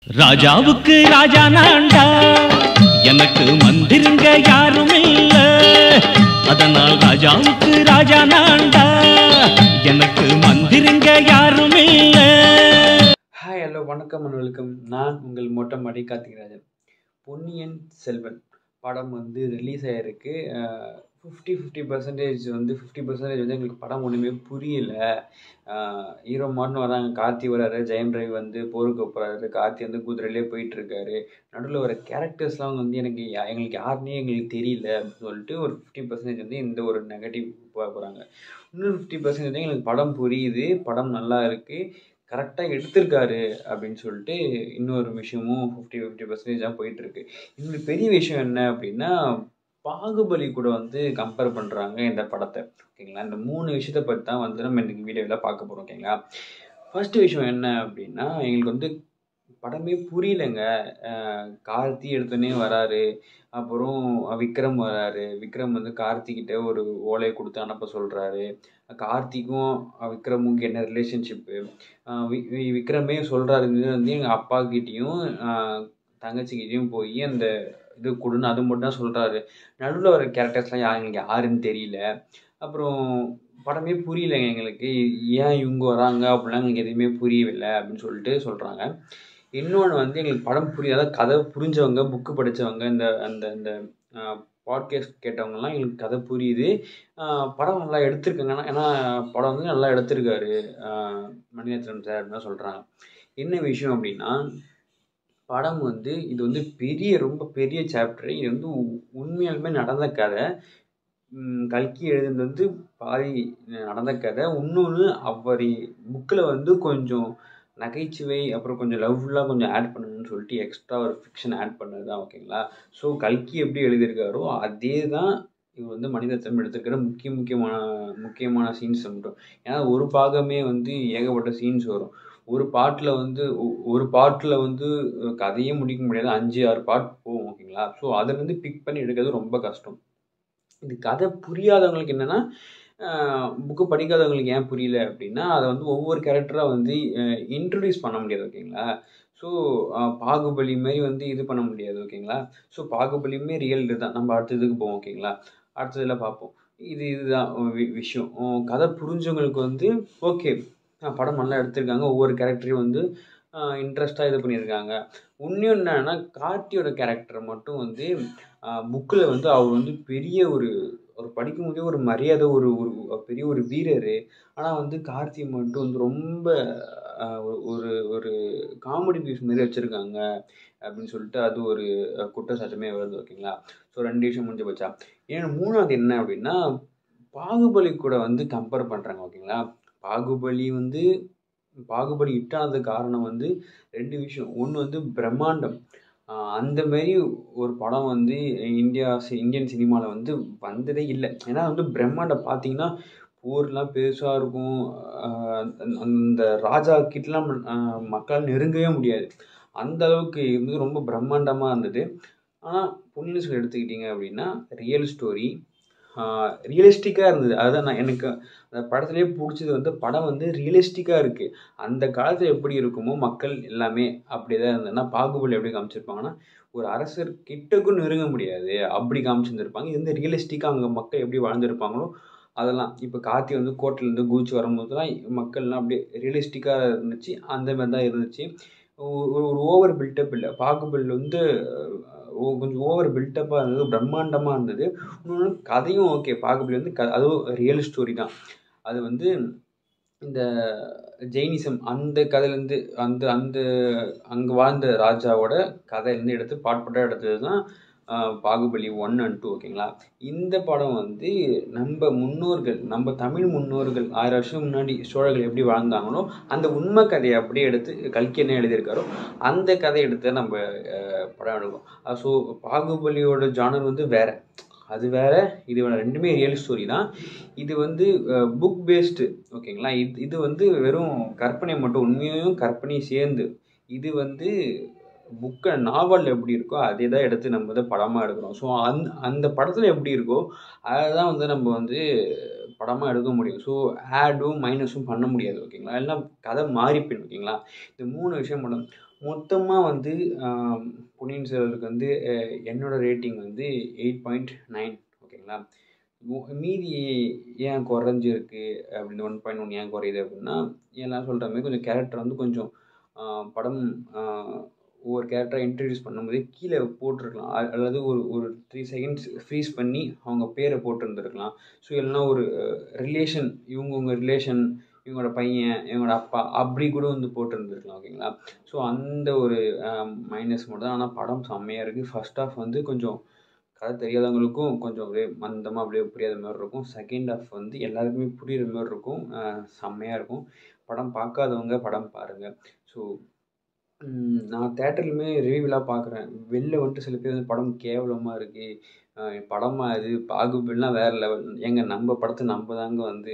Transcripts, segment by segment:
ராஜாவுக்கு ராஜா நான்டா எனக்கு மந்திருங்க யாரும் இல்ல அதனால் ராஜாவுக்கு ராஜா நான்டா எனக்கு மந்திருங்க யாரும் இல்ல ஹாய் ஹலோ வணக்கம் அண்ட் வெல்கம் நான் உங்கள் மொட்டை மாடி கார்த்திகராஜன் பொன்னியின் செல்வன் படம் வந்து ரிலீஸ் ஆகிருக்கு ஃபிஃப்டி ஃபிஃப்டி பர்சன்டேஜ் வந்து ஃபிஃப்டி பர்சன்டேஜ் வந்து எங்களுக்கு படம் ஒன்றுமே புரியல ஹீரோ மாட்னு வராங்க கார்த்தி வராரு ஜெயம் ரவி வந்து போருக்கு போகிறாரு கார்த்தி வந்து குதிரையிலே போயிட்டுருக்காரு நடுவில் வர கேரக்டர்ஸ்லாம் வந்து எனக்கு யா- எங்களுக்கு யாருன்னே எங்களுக்கு தெரியல அப்படின்னு சொல்லிட்டு ஒரு ஃபிஃப்டி பர்சன்டேஜ் வந்து இந்த ஒரு நெகட்டிவ் போக போகிறாங்க இன்னொரு ஃபிஃப்டி பர்சன்டேஜ் வந்து எங்களுக்கு படம் புரியுது படம் நல்லா இருக்குது கரெக்டாக எடுத்திருக்காரு அப்படின்னு சொல்லிட்டு இன்னொரு விஷயமும் ஃபிஃப்டி ஃபிஃப்டி பர்சன்டேஜ் தான் போயிட்டுருக்கு இன்னொரு பெரிய விஷயம் என்ன அப்படின்னா பாகுபலி கூட வந்து கம்பேர் பண்ணுறாங்க இந்த படத்தை ஓகேங்களா இந்த மூணு விஷயத்தை பற்றி தான் வந்து நம்ம இன்னைக்கு வீடியோவில் பார்க்க போகிறோம் ஓகேங்களா ஃபர்ஸ்ட் விஷயம் என்ன அப்படின்னா எங்களுக்கு வந்து படமே புரியலைங்க அஹ் கார்த்தி எடுத்தோடனே வராரு அப்புறம் விக்ரம் வராரு விக்ரம் வந்து கார்த்திகிட்ட ஒரு ஓலையை கொடுத்து அனுப்ப சொல்கிறாரு கார்த்திக்கும் விக்ரமுக்கு என்ன ரிலேஷன்ஷிப்பு விக்ரமே சொல்கிறாரு வந்து எங்கள் அப்பா கிட்டேயும் தங்கச்சிக்கிட்டேயும் போய் அந்த இது கொடுன்னு அது மட்டும் தான் சொல்கிறாரு நடுவில் வர கேரக்டர்ஸ்லாம் யா எங்களுக்கு யாருன்னு தெரியல அப்புறம் படமே புரியலைங்க எங்களுக்கு ஏன் இவங்க வராங்க அப்படிலாம் எங்களுக்கு எதுவுமே புரியவில்லை அப்படின்னு சொல்லிட்டு சொல்கிறாங்க இன்னொன்று வந்து எங்களுக்கு படம் புரியாத கதை புரிஞ்சவங்க புக்கு படித்தவங்க இந்த அந்த இந்த பாட்காஸ்ட் கேட்டவங்கலாம் எங்களுக்கு கதை புரியுது ஆஹ் படம் நல்லா எடுத்திருக்காங்க ஏன்னா படம் வந்து நல்லா எடுத்திருக்காரு ஆஹ் மணிரத்னம் சார் அப்படின்னு சொல்கிறாங்க என்ன விஷயம் அப்படின்னா படம் வந்து இது வந்து பெரிய ரொம்ப பெரிய சாப்டர் இது வந்து உ- உண்மையாலுமே நடந்த கதை ம், கல்கி எழுதுனது வந்து பாதி நடந்த கதை இன்னொன்று அவர் புக்கில் வந்து கொஞ்சம் நகைச்சுவை அப்புறம் கொஞ்சம் லவ்ஃபுல்லாக கொஞ்சம் ஆட் பண்ணணும்னு சொல்லிட்டு எக்ஸ்ட்ரா ஒரு ஃபிக்ஷன் ஆட் பண்ணது தான் ஓகேங்களா ஸோ கல்கி எப்படி எழுதியிருக்காரோ அதே தான் இவர் வந்து மனிதத்தம் எடுத்திருக்கிற முக்கிய முக்கியமான முக்கியமான சீன்ஸ் மட்டும் ஏன்னா ஒரு பாகமே வந்து ஏகப்பட்ட சீன்ஸ் வரும் ஒரு பாட்டில் வந்து ஒ- ஒரு பாட்டில் வந்து கதையே முடிக்க முடியாது அஞ்சு ஆறு பாட் போகும் ஓகேங்களா ஸோ அதை வந்து பிக் பண்ணி எடுக்கிறது ரொம்ப கஷ்டம் இது கதை புரியாதவங்களுக்கு என்னென்னா புக்கு படிக்காதவங்களுக்கு ஏன் புரியல அப்படின்னா அதை வந்து ஒவ்வொரு கேரக்டராக வந்து இன்ட்ரடியூஸ் பண்ண முடியாது ஓகேங்களா ஸோ பாகுபலி மாதிரி வந்து இது பண்ண முடியாது ஓகேங்களா ஸோ பாகுபலியுமே ரியல் இதுதான் நம்ம அடுத்ததுக்கு போவோம் ஓகேங்களா அடுத்ததில் பார்ப்போம் இது இதுதான் வி- விஷயம் உம், கதை புரிஞ்சவங்களுக்கு வந்து ஓகே படம் நல்லா எடுத்திருக்காங்க ஒவ்வொரு கேரக்டரையும் வந்து இன்ட்ரெஸ்டாக இது பண்ணியிருக்காங்க இன்னும் என்னன்னா கார்த்தியோட கேரக்டர் மட்டும் வந்து புக்கில் வந்து அவர் வந்து பெரிய ஒரு அவர் படிக்கும்போதே ஒரு மரியாதை ஒரு ஒரு பெரிய ஒரு வீரர் ஆனால் வந்து கார்த்தி மட்டும் வந்து ரொம்ப ஆஹ், ஒரு- ஒரு ஒரு காமெடி பீஸ் மாதிரி வச்சுருக்காங்க அப்படின்னு சொல்லிட்டு அது ஒரு அஹ், குற்றச்சாட்டுமே வருது ஓகேங்களா ஸோ ரெண்டு விஷயம் முடிஞ்சு போச்சா ஏன்னா மூணாவது என்ன அப்படின்னா பாகுபலி கூட வந்து கம்பேர் பண்ணுறாங்க ஓகேங்களா பாகுபலி வந்து பாகுபலி ஹிட் ஆனது காரணம் வந்து ரெண்டு விஷயம் ஒன்று வந்து பிரம்மாண்டம் ஆஹ் அந்த மாதிரி ஒரு படம் வந்து இந்தியா சி- இந்தியன் சினிமாவில் வந்து வந்ததே இல்லை ஏன்னா வந்து பிரம்மாண்டம் பார்த்தீங்கன்னா போர்லாம் பெருசாக இருக்கும் ஆஹ் அந்த- அந்த ராஜா கிட்டலாம் ஆஹ் மக்கள் நெருங்கவே முடியாது அந்த அளவுக்கு வந்து ரொம்ப பிரம்மாண்டமாக இருந்தது ஆனால் பொன்னியின் செல்வன் எடுத்துக்கிட்டிங்க அப்படின்னா ரியல் ஸ்டோரி ரியலிஸ்டிக்காக இருந்தது அதுதான் நான் எனக்கு அந்த படத்துலேயே பிடிச்சது வந்து படம் வந்து ரியலிஸ்டிக்காக இருக்குது அந்த காலத்தில் எப்படி இருக்குமோ மக்கள் எல்லாமே அப்படியே தான் இருந்ததுன்னா பாகுபலி எப்படி காமிச்சிருப்பாங்கன்னா ஒரு அரசர் கிட்டக்கும் நெருங்க முடியாது அப்படி காமிச்சிருந்துருப்பாங்க இது வந்து ரியலிஸ்டிக்காக அங்கே மக்கள் எப்படி வாழ்ந்துருப்பாங்களோ அதெல்லாம் இப்போ கார்த்தி வந்து கோட்டையிலேருந்து கூச்சி வரும்போதெல்லாம் மக்கள்லாம் அப்படியே ரியலிஸ்டிக்காக இருந்துச்சு அந்த மாதிரி தான் இருந்துச்சு ஒ- ஒரு ஒரு ஓவர் பில்டப் இல்லை பாகுபலி வந்து அஹ், ஓ- கொஞ்சம் ஓவர் பில்டப்பாக இருந்தது பிரம்மாண்டமாக இருந்தது இன்னொன்று கதையும் ஓகே பாகுபலி வந்து க அதுவும் ரியல் ஸ்டோரி தான் அது வந்து இந்த ஜெயினிசம் அந்த கதையிலேருந்து அந்த அந்த அங்கே வாழ்ந்த ராஜாவோட கதையிலேருந்து எடுத்து பாட்பட்டாக எடுத்தது தான் ஆஹ், பாகுபலி ஒன் அண்ட் டூ ஓகேங்களா இந்த படம் வந்து நம்ம முன்னோர்கள் நம்ம தமிழ் முன்னோர்கள் ஆயிரம் வருஷம் முன்னாடி சோழர்கள் எப்படி வாழ்ந்தாங்களோ அந்த உண்மை கதையை அப்படியே எடுத்து கல்கி என்ன எழுதியிருக்காரோ அந்த கதையை எடுத்து நம்ம ஆஹ், படம் எடுக்கணும் ஸோ பாகுபலியோட ஜானர் வந்து வேற அது வேற இது வேற ரெண்டுமே ரியல் ஸ்டோரி தான் இது வந்து புக் பேஸ்டு ஓகேங்களா இது இது வந்து வெறும் கற்பனை மட்டும் உண்மையும் கற்பனையும் சேர்ந்து இது வந்து புக்கை நாவல் எப்படி இருக்கோ அதே தான் எடுத்து நம்ம வந்து படமாக எடுக்கிறோம் ஸோ அந் அந்த படத்தில் எப்படி இருக்கோ அதை தான் வந்து நம்ம வந்து படமாக எடுக்க முடியும் ஸோ ஆடும் மைனஸும் பண்ண முடியாது ஓகேங்களா எல்லாம் கதை மாறி போயிடும் ஓகேங்களா இந்த மூணு விஷயம் மட்டும் மொத்தமாக வந்து ஆஹ், பொன்னியின் செல்வனுக்கு வந்து அஹ், என்னோட ரேட்டிங் வந்து எயிட் பாயிண்ட் நைன் ஓகேங்களா மு- மீதி ஏன் குறைஞ்சிருக்கு அப்படின்னு ஒன் பாயிண்ட் ஒன் ஏன் குறையுது அப்படின்னா எல்லாம் சொல்கிற மாதிரி கொஞ்சம் கேரக்டர் வந்து கொஞ்சம் ஆஹ், படம் ஆஹ், ஒவ்வொரு கேரக்டரை இன்ட்ரடியூஸ் பண்ணும்போதே கீழே போட்டிருக்கலாம் அ- அல்லது ஒரு ஒரு த்ரீ செகண்ட்ஸ் ஃப்ரீஸ் பண்ணி அவங்க பேரை போட்டிருந்துருக்கலாம் ஸோ இல்லைன்னா ஒரு ரிலேஷன் இவங்கவுங்க ரிலேஷன் இவங்களோட பையன் இவங்களோட அப்பா அப்படி கூட வந்து போட்டிருந்துருக்கலாம் ஓகேங்களா ஸோ அந்த ஒரு மைனஸ் மட்டும் தான் ஆனால் படம் செம்மையாக இருக்குது ஃபர்ஸ்ட் ஆஃப் வந்து கொஞ்சம் கதை தெரியாதவங்களுக்கும் கொஞ்சம் அப்படியே மந்தமாக அப்படியே புரியாத மாதிரி இருக்கும் செகண்ட் ஹாஃப் வந்து எல்லாருக்குமே புரியுற மாதிரி இருக்கும் அஹ் செம்மையாக இருக்கும் படம் பார்க்காதவங்க படம் பாருங்கள் ஸோ நான் தேட்டர்லையுமே ரிவ்யூலாம் பார்க்குறேன் வெளில வந்துட்டு சில பேர் வந்து படம் கேவலமாக இருக்குது படமாக இது பாகுபலிலாம் வேறு லெவல் ஏங்க நம்ம படத்தை நம்ம தாங்க வந்து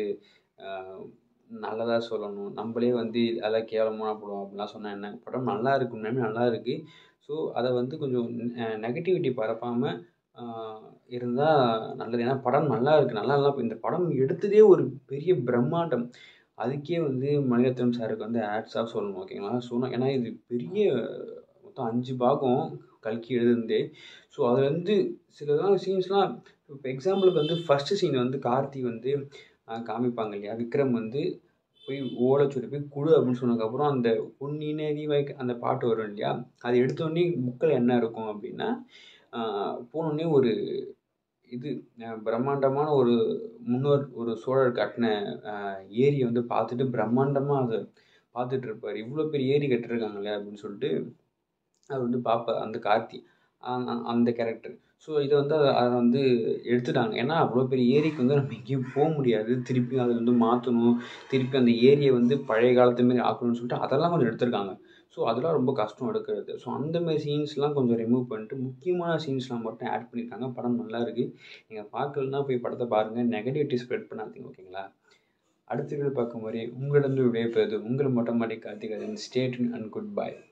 நல்லதாக சொல்லணும் நம்மளே வந்து அதெல்லாம் கேவலமாக போடுவோம் அப்படிலாம் சொன்னால் என்ன படம் நல்லா இருக்கு உண்மையுமே நல்லா இருக்குது ஸோ அதை வந்து கொஞ்சம் நெகட்டிவிட்டி பரப்பாமல் இருந்தால் நல்லது ஏன்னா படம் நல்லா இருக்குது நல்லா நல்லா இந்த படம் எடுத்ததே ஒரு பெரிய பிரம்மாண்டம் அதுக்கே வந்து மணிரத்னம் சாருக்கு வந்து ஆட்ஸ் ஆஃப் சொல்லணும் ஓகேங்களா சொன்னால் ஏன்னா இது பெரிய மொத்தம் அஞ்சு பாகம் கல்கி எழுதுந்தே ஸோ அதில் வந்து சிலதெல்லாம் சீன்ஸ்லாம் இப்போ எக்ஸாம்பிளுக்கு வந்து ஃபஸ்ட்டு சீன் வந்து கார்த்தி வந்து ஆஹ், காமிப்பாங்க இல்லையா விக்ரம் வந்து போய் ஓலைச்சுவடி போய் குடு அப்படின்னு சொன்னதுக்கப்புறம் அந்த பொன்னினேதி வைக்க அந்த பாட்டு வரும் இல்லையா அது எடுத்தோடனே புக்கில் என்ன இருக்கும் அப்படின்னா ஆஹ், போனோடனே ஒரு இது அஹ், பிரம்மாண்டமான ஒரு முன்னோர் ஒரு சோழர் கட்டின ஏரியை வந்து பார்த்துட்டு பிரம்மாண்டமாக அதை பார்த்துட்டு இருப்பார் இவ்வளோ பெரிய ஏரி கட்டிருக்காங்களே அப்படின்னு சொல்லிட்டு அவர் வந்து பார்ப்பார் அந்த கார்த்தி அ- அ- அந்த கேரக்டர் ஸோ இதை வந்து அதை அதை வந்து எடுத்துட்டாங்க ஏன்னா அவ்வளோ பெரிய ஏரிக்கு வந்து நம்ம எங்கேயும் போக முடியாது திருப்பி அதை வந்து மாற்றணும் திருப்பி அந்த ஏரியை வந்து பழைய காலத்து மாரி ஆக்கணும்னு சொல்லிட்டு அதெல்லாம் கொஞ்சம் எடுத்திருக்காங்க ஸோ அதெல்லாம் ரொம்ப கஷ்டம் எடுக்கிறது ஸோ அந்த மாதிரி சீன்ஸ்லாம் கொஞ்சம் ரிமூவ் பண்ணிட்டு முக்கியமான சீன்ஸ்லாம் மட்டும் ஆட் பண்ணியிருக்காங்க படம் நல்லா இருக்குது நீங்கள் பார்க்கலன்னா போய் படத்தை பாருங்கள் நெகட்டிவிட்டி ஸ்ப்ரெட் பண்ணாதீங்க ஓகேங்களா அடுத்த வீடியோ பார்க்கும் வரை உங்களிடம் விடைபெறுவது உங்கள் மொட்டை மாடி கார்த்திகேயன் ஸ்டேட் அண்ட் குட் பை